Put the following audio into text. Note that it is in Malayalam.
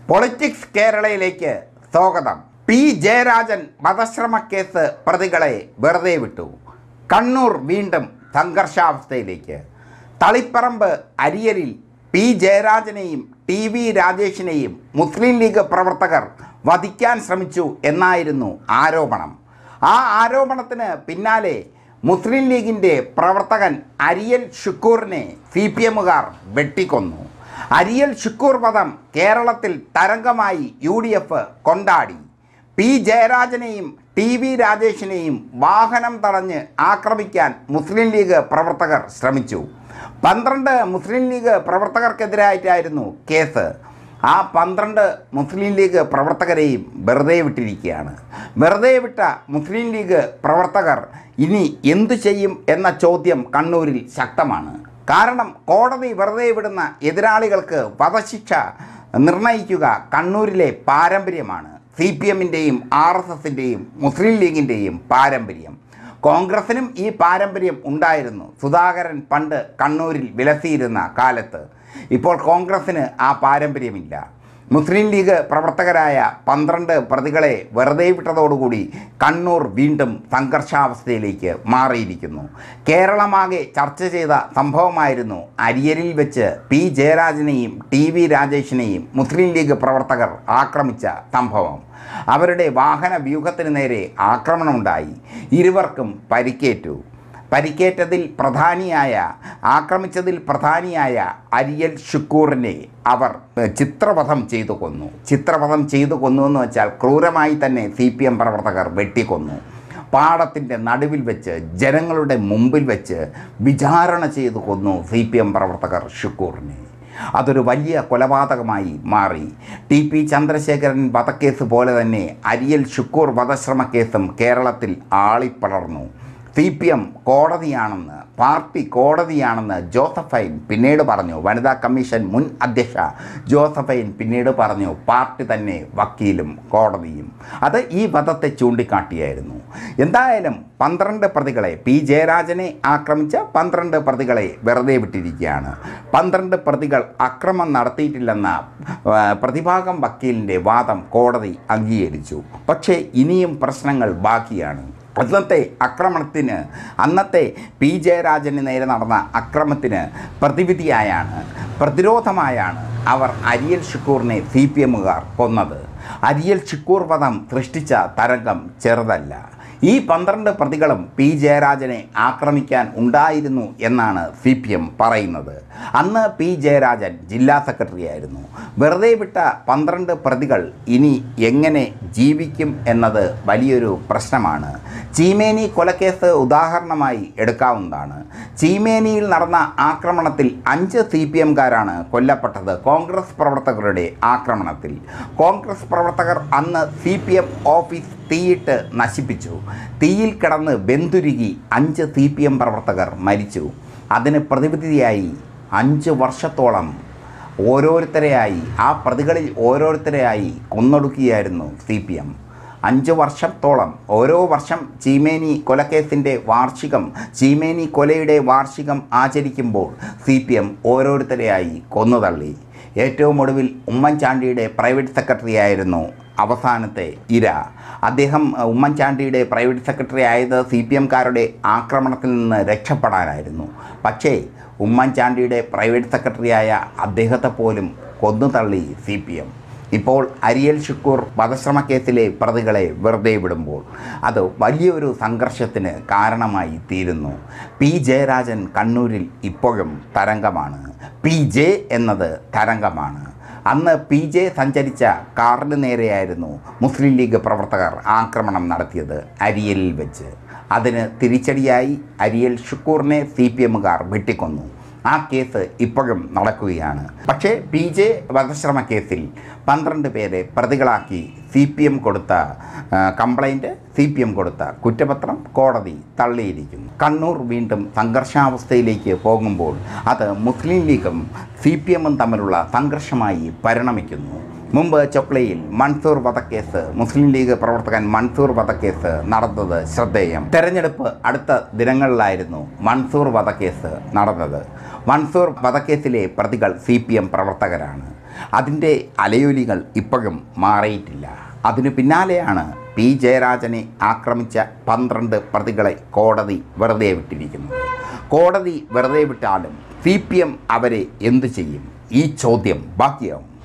പൊളിറ്റിക്സ് കേരളയിലേക്ക് സ്വാഗതം പി ജയരാജൻ വധശ്രമ കേസ് പ്രതികളെ വെറുതെ വിട്ടു കണ്ണൂർ വീണ്ടും സംഘർഷാവസ്ഥയിലേക്ക് തളിപ്പറമ്പ് അരിയലിൽ പി ജയരാജനെയും ടി വി രാജേഷിനെയും മുസ്ലിം ലീഗ് പ്രവർത്തകർ വധിക്കാൻ ശ്രമിച്ചു എന്നായിരുന്നു ആരോപണം ആ ആരോപണത്തിന് പിന്നാലെ മുസ്ലിം ലീഗിൻ്റെ പ്രവർത്തകൻ അരിയൽ ഷുക്കൂറിനെ സി പി എമ്മുകാർ വെട്ടിക്കൊന്നു അരിയൽ ഷുക്കൂർ വധം കേരളത്തിൽ തരംഗമായി യു ഡി എഫ് കൊണ്ടാടി പി ജയരാജനെയും ടി വി രാജേഷിനെയും വാഹനം തടഞ്ഞ് ആക്രമിക്കാൻ മുസ്ലിം ലീഗ് പ്രവർത്തകർ ശ്രമിച്ചു പന്ത്രണ്ട് മുസ്ലിം ലീഗ് പ്രവർത്തകർക്കെതിരായിട്ടായിരുന്നു കേസ് ആ പന്ത്രണ്ട് മുസ്ലിം ലീഗ് പ്രവർത്തകരെയും വെറുതെ വിട്ടിരിക്കുകയാണ് വെറുതെ വിട്ട മുസ്ലിം ലീഗ് പ്രവർത്തകർ ഇനി എന്തു ചെയ്യും എന്ന ചോദ്യം കണ്ണൂരിൽ ശക്തമാണ് കാരണം കോടതി വെറുതെ വിടുന്ന എതിരാളികൾക്ക് വധശിക്ഷ നിർണയിക്കുക കണ്ണൂരിലെ പാരമ്പര്യമാണ് സി പി എമ്മിൻ്റെയും ആർ എസ് എസിൻ്റെയും മുസ്ലിം ലീഗിൻ്റെയും പാരമ്പര്യം കോൺഗ്രസിനും ഈ പാരമ്പര്യം ഉണ്ടായിരുന്നു സുധാകരൻ പണ്ട് കണ്ണൂരിൽ വിലസിയിരുന്ന കാലത്ത് ഇപ്പോൾ കോൺഗ്രസ്സിന് ആ പാരമ്പര്യമില്ല മുസ്ലിം ലീഗ് പ്രവർത്തകരായ പന്ത്രണ്ട് പ്രതികളെ വെറുതെ വിട്ടതോടുകൂടി കണ്ണൂർ വീണ്ടും സംഘർഷാവസ്ഥയിലേക്ക് മാറിയിരിക്കുന്നു കേരളമാകെ ചർച്ച ചെയ്ത സംഭവമായിരുന്നു അരിയലിൽ വെച്ച് പി ജയരാജനെയും ടി വി രാജേഷിനെയും മുസ്ലിം ലീഗ് പ്രവർത്തകർ ആക്രമിച്ച സംഭവം അവരുടെ വാഹന വ്യൂഹത്തിന് നേരെ ആക്രമണമുണ്ടായി ഇരുവർക്കും പരിക്കേറ്റു പരിക്കേറ്റതിൽ പ്രധാനിയായ ആക്രമിച്ചതിൽ പ്രധാനിയായ അരിയൽ ഷുക്കൂറിനെ അവർ ഏഹ്, ചിത്രവധം ചെയ്തു കൊന്നു ചിത്രവധം ചെയ്തു കൊന്നു എന്ന് വെച്ചാൽ ക്രൂരമായി തന്നെ സി പി എം പ്രവർത്തകർ വെട്ടിക്കൊന്നു പാടത്തിൻ്റെ നടുവിൽ വെച്ച് ജനങ്ങളുടെ മുമ്പിൽ വെച്ച് വിചാരണ ചെയ്തു കൊന്നു സി പി എം പ്രവർത്തകർ ഷുക്കൂറിനെ അതൊരു വലിയ കൊലപാതകമായി മാറി ടി പി ചന്ദ്രശേഖരൻ വധക്കേസ് പോലെ തന്നെ അരിയൽ ഷുക്കൂർ വധശ്രമ കേസും കേരളത്തിൽ ആളിപ്പടർന്നു സി പി എം കോടതിയാണെന്ന് പാർട്ടി കോടതിയാണെന്ന് ജോസഫൈൻ പിന്നീട് പറഞ്ഞു വനിതാ കമ്മീഷൻ മുൻ അധ്യക്ഷ ജോസഫൈൻ പിന്നീട് പറഞ്ഞു പാർട്ടി തന്നെ വക്കീലും കോടതിയും അത് ഈ വധത്തെ ചൂണ്ടിക്കാട്ടിയായിരുന്നു എന്തായാലും പന്ത്രണ്ട് പ്രതികളെ പി ജയരാജനെ ആക്രമിച്ച പന്ത്രണ്ട് പ്രതികളെ വെറുതെ വിട്ടിരിക്കുകയാണ് പന്ത്രണ്ട് പ്രതികൾ അക്രമം നടത്തിയിട്ടില്ലെന്ന ആ, പ്രതിഭാഗം വക്കീലിൻ്റെ വാദം കോടതി അംഗീകരിച്ചു പക്ഷേ ഇനിയും പ്രശ്നങ്ങൾ ബാക്കിയാണ് അന്നത്തെ ആക്രമണത്തിന് അന്നത്തെ പി ജയരാജന് നേരെ നടന്ന അക്രമത്തിന് പ്രതിവിധിയായാണ് പ്രതിരോധമായാണ് അവർ അരിയൽ ഷുക്കൂറിനെ സി പി എമ്മുകാർ കൊന്നത് അരിയൽ ഷുക്കൂർ വധം സൃഷ്ടിച്ച തരംഗം ചെറുതല്ല ഈ പന്ത്രണ്ട് പ്രതികളും പി ജയരാജനെ ആക്രമിക്കാൻ ഉണ്ടായിരുന്നു എന്നാണ് സി പി എം പറയുന്നത് അന്ന് പി ജയരാജൻ ജില്ലാ സെക്രട്ടറി ആയിരുന്നു വെറുതെ വിട്ട പന്ത്രണ്ട് പ്രതികൾ ഇനി എങ്ങനെ ജീവിക്കും എന്നത് വലിയൊരു പ്രശ്നമാണ് ചീമേനി കൊലക്കേസ് ഉദാഹരണമായി എടുക്കാവുന്നതാണ് ചീമേനിയിൽ നടന്ന ആക്രമണത്തിൽ അഞ്ച് സി പി എംകാരാണ് കൊല്ലപ്പെട്ടത് കോൺഗ്രസ് പ്രവർത്തകരുടെ ആക്രമണത്തിൽ കോൺഗ്രസ് പ്രവർത്തകർ അന്ന് സി പി എം ഓഫീസ് തീയിട്ട് നശിപ്പിച്ചു തീയിൽ കിടന്ന് വെന്തുരുകി അഞ്ച് സി പി എം പ്രവർത്തകർ മരിച്ചു അതിന് പ്രതിവിധിയായി അഞ്ച് വർഷത്തോളം ഓരോരുത്തരെയായി ആ പ്രതികളിൽ ഓരോരുത്തരെയായി കൊന്നൊടുക്കുകയായിരുന്നു സി പി എം അഞ്ച് വർഷത്തോളം ഓരോ വർഷം ചീമേനി കൊലക്കേസിൻ്റെ വാർഷികം ചീമേനി കൊലയുടെ വാർഷികം ആചരിക്കുമ്പോൾ സി പി എം ഓരോരുത്തരെയായി കൊന്നുതള്ളി ഏറ്റവും ഒടുവിൽ ഉമ്മൻചാണ്ടിയുടെ പ്രൈവറ്റ് സെക്രട്ടറി ആയിരുന്നു അവസാനത്തെ ഇര അദ്ദേഹം അഹ്, ഉമ്മൻചാണ്ടിയുടെ പ്രൈവറ്റ് സെക്രട്ടറി ആയത് സി പി എംകാരുടെ ആക്രമണത്തിൽ നിന്ന് രക്ഷപ്പെടാനായിരുന്നു പക്ഷേ ഉമ്മൻചാണ്ടിയുടെ പ്രൈവറ്റ് സെക്രട്ടറിയായ അദ്ദേഹത്തെ പോലും കൊന്നുതള്ളി സി പി എം ഇപ്പോൾ അരിയൽ ഷുക്കൂർ വധശ്രമ കേസിലെ പ്രതികളെ വെറുതെ വിടുമ്പോൾ അത് വലിയൊരു സംഘർഷത്തിന് കാരണമായി തീരുന്നു പി ജയരാജൻ കണ്ണൂരിൽ ഇപ്പോഴും തരംഗമാണ് പി ജെ എന്നത് തരംഗമാണ് അന്ന് പി ജെ സഞ്ചരിച്ച കാറിന് നേരെയായിരുന്നു മുസ്ലിം ലീഗ് പ്രവർത്തകർ ആക്രമണം നടത്തിയത് അരിയലിൽ വെച്ച് അതിന് തിരിച്ചടിയായി അരിയൽ ഷുക്കൂറിനെ സി പി എമ്മുകാർ വെട്ടിക്കൊന്നു ആ കേസ് ഇപ്പോഴും നടക്കുകയാണ് പക്ഷേ പി ജെ വധശ്രമ കേസിൽ പന്ത്രണ്ട് പേരെ പ്രതികളാക്കി സി പി എം കൊടുത്ത കംപ്ലൈൻറ്റ് സി പി എം കൊടുത്ത കുറ്റപത്രം കോടതി തള്ളിയിരിക്കുന്നു കണ്ണൂർ വീണ്ടും സംഘർഷാവസ്ഥയിലേക്ക് പോകുമ്പോൾ അത് മുസ്ലിം ലീഗും സി പി എമ്മും തമ്മിലുള്ള സംഘർഷമായി പരിണമിക്കുന്നു മുമ്പ് ചൊക്ലയിൽ മൻസൂർ വധക്കേസ് മുസ്ലിം ലീഗ് പ്രവർത്തകൻ മൻസൂർ വധക്കേസ് നടന്നത് ശ്രദ്ധേയം തെരഞ്ഞെടുപ്പ് അടുത്ത ദിനങ്ങളിലായിരുന്നു മൻസൂർ വധക്കേസ് നടന്നത് മൻസൂർ വധക്കേസിലെ പ്രതികൾ സി പി എം പ്രവർത്തകരാണ് അതിൻ്റെ അലയൊലികൾ ഇപ്പോഴും മാറിയിട്ടില്ല അതിനു പിന്നാലെയാണ് പി ജയരാജനെ ആക്രമിച്ച പന്ത്രണ്ട് പ്രതികളെ കോടതി വെറുതെ വിട്ടിരിക്കുന്നത് കോടതി വെറുതെ വിട്ടാലും സി പി എം അവരെ എന്തു ചെയ്യും ഈ ചോദ്യം ബാക്കിയാവും